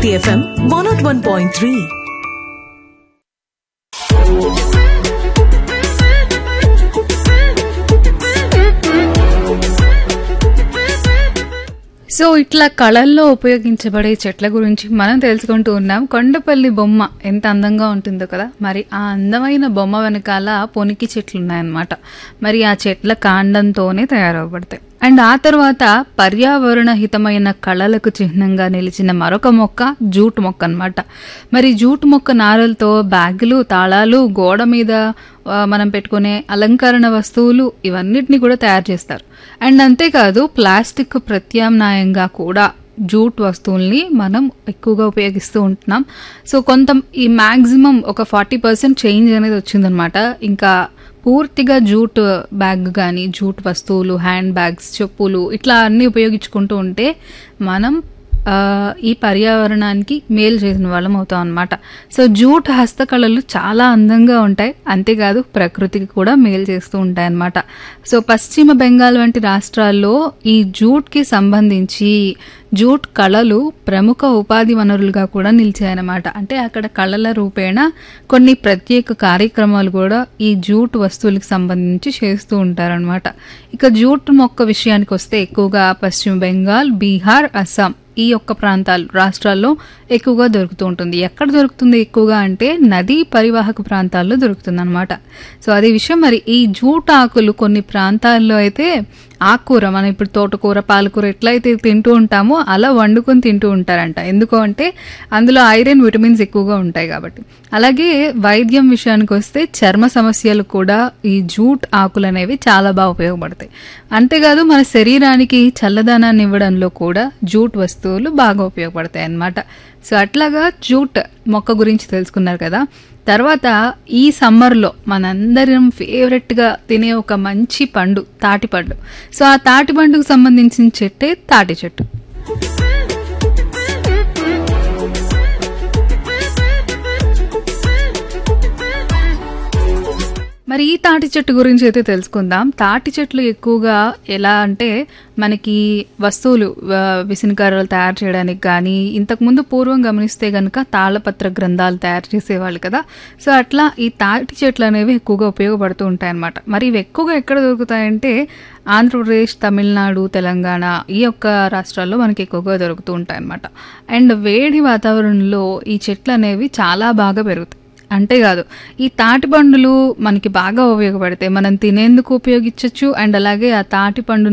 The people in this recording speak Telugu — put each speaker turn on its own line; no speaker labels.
City FM 101.3.
సో ఇట్లా కళల్లో ఉపయోగించబడే చెట్ల గురించి మనం తెలుసుకుంటూ ఉన్నాం కొండపల్లి బొమ్మ ఎంత అందంగా ఉంటుందో కదా మరి ఆ అందమైన బొమ్మ వెనకాల పొనికి చెట్లు ఉన్నాయన్నమాట మరి ఆ చెట్ల కాండంతోనే తయారవబడతాయి అండ్ ఆ తర్వాత పర్యావరణ హితమైన కళలకు చిహ్నంగా నిలిచిన మరొక మొక్క జూట్ మొక్క అన్నమాట మరి జూట్ మొక్క నారలతో బ్యాగులు తాళాలు గోడ మీద ఆ, మనం పెట్టుకునే అలంకరణ వస్తువులు ఇవన్నిటిని కూడా తయారు చేస్తారు అండ్ అంతేకాదు ప్లాస్టిక్ ప్రత్యామ్నాయంగా కూడా జూట్ వస్తువుల్ని మనం ఎక్కువగా ఉపయోగిస్తూ ఉంటున్నాం సో కొంత ఈ మ్యాక్సిమం ఒక ఫార్టీ పర్సెంట్ చేంజ్ అనేది వచ్చిందనమాట ఇంకా పూర్తిగా జూట్ బ్యాగ్ కానీ జూట్ వస్తువులు హ్యాండ్ బ్యాగ్స్ చెప్పులు ఇట్లా అన్ని ఉపయోగించుకుంటూ ఉంటే మనం ఆ, ఈ పర్యావరణానికి మేలు చేసిన వాళ్ళం అవుతాం అనమాట సో జూట్ హస్తకళలు చాలా అందంగా ఉంటాయి అంతేకాదు ప్రకృతికి కూడా మేలు చేస్తూ ఉంటాయి అన్నమాట సో పశ్చిమ బెంగాల్ వంటి రాష్ట్రాల్లో ఈ జూట్కి సంబంధించి జూట్ కళలు ప్రముఖ ఉపాధి వనరులుగా కూడా నిలిచాయన్నమాట అంటే అక్కడ కళల రూపేణ కొన్ని ప్రత్యేక కార్యక్రమాలు కూడా ఈ జూట్ వస్తువులకు సంబంధించి చేస్తూ ఉంటారనమాట ఇక జూట్ మొక్క విషయానికి వస్తే ఎక్కువగా పశ్చిమ బెంగాల్ బీహార్ అస్సాం ఈ యొక్క ప్రాంతాలు రాష్ట్రాల్లో ఎక్కువగా దొరుకుతూ ఉంటుంది ఎక్కడ దొరుకుతుంది ఎక్కువగా అంటే నదీ పరివాహక ప్రాంతాల్లో దొరుకుతుంది అనమాట సో అదే విషయం మరి ఈ జూట్ ఆకులు కొన్ని ప్రాంతాల్లో అయితే ఆకుకూర మనం ఇప్పుడు తోటకూర పాలకూర ఎట్లయితే తింటూ ఉంటామో అలా వండుకొని తింటూ ఉంటారంట ఎందుకు అంటే అందులో ఐరన్ విటమిన్స్ ఎక్కువగా ఉంటాయి కాబట్టి అలాగే వైద్యం విషయానికి వస్తే చర్మ సమస్యలు కూడా ఈ జూట్ ఆకులు అనేవి చాలా బాగా ఉపయోగపడతాయి అంతేకాదు మన శరీరానికి చల్లదనాన్ని ఇవ్వడంలో కూడా జూట్ వస్తువులు బాగా ఉపయోగపడతాయి అన్నమాట సో అట్లాగా జూట్ మొక్క గురించి తెలుసుకున్నారు కదా తర్వాత ఈ సమ్మర్లో మనందరం ఫేవరెట్గా తినే ఒక మంచి పండు తాటి పండు సో ఆ తాటి పండుకు సంబంధించిన చెట్టే తాటి చెట్టు మరి ఈ తాటి చెట్టు గురించి అయితే తెలుసుకుందాం తాటి చెట్లు ఎక్కువగా ఎలా అంటే మనకి వస్తువులు ఆ, విసనకర్రలు తయారు చేయడానికి కానీ ఇంతకుముందు పూర్వం గమనిస్తే గనుక తాళపత్ర గ్రంథాలు తయారు చేసేవాళ్ళు కదా సో అట్లా ఈ తాటి చెట్లు అనేవి ఎక్కువగా ఉపయోగపడుతూ ఉంటాయన్నమాట మరి ఇవి ఎక్కువగా ఎక్కడ దొరుకుతాయంటే ఆంధ్రప్రదేశ్ తమిళనాడు తెలంగాణ ఈ యొక్క రాష్ట్రాల్లో మనకి ఎక్కువగా దొరుకుతూ ఉంటాయన్నమాట అండ్ వేడి వాతావరణంలో ఈ చెట్లు అనేవి చాలా బాగా పెరుగుతాయి అంతేకాదు ఈ తాటి పండులు మనకి బాగా ఉపయోగపడతాయి మనం తినేందుకు ఉపయోగించవచ్చు అండ్ అలాగే ఆ తాటి పండు